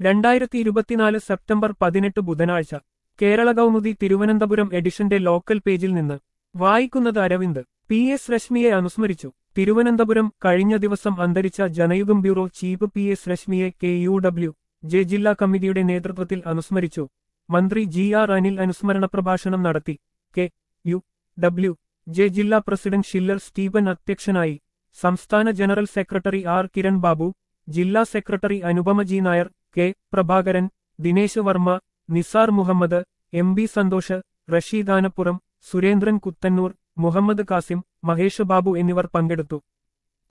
രണ്ടായിരത്തി ഇരുപത്തിനാല് സെപ്റ്റംബർ പതിനെട്ട് ബുധനാഴ്ച കേരള കൗമുദി തിരുവനന്തപുരം എഡിഷന്റെ ലോക്കൽ പേജിൽ നിന്ന് വായിക്കുന്നത് അരവിന്ദ് പി എസ് രശ്മിയെ അനുസ്മരിച്ചു തിരുവനന്തപുരം കഴിഞ്ഞ ദിവസം അന്തരിച്ച Janayugam bureau chief P S രശ്മിയെ കെ യു ഡബ്ല്യു ജെ ജില്ലാ കമ്മിറ്റിയുടെ നേതൃത്വത്തിൽ അനുസ്മരിച്ചു മന്ത്രി ജി ആർ അനിൽ അനുസ്മരണ പ്രഭാഷണം നടത്തി കെ യു ഡബ്ല്യു ജെ ജില്ലാ പ്രസിഡന്റ് ഷില്ലർ സ്റ്റീവൻ അധ്യക്ഷനായി സംസ്ഥാന general secretary R Kiran Babu ജില്ലാ secretary Anupama G Nair K Prabhakaran Dinesh Varma Nisar Muhammad M B Santhosh Rasheed Anappuram Surendran Kuthannur Muhammad Kasim Mahesh Babu എന്നിവർ പങ്കെടുത്തു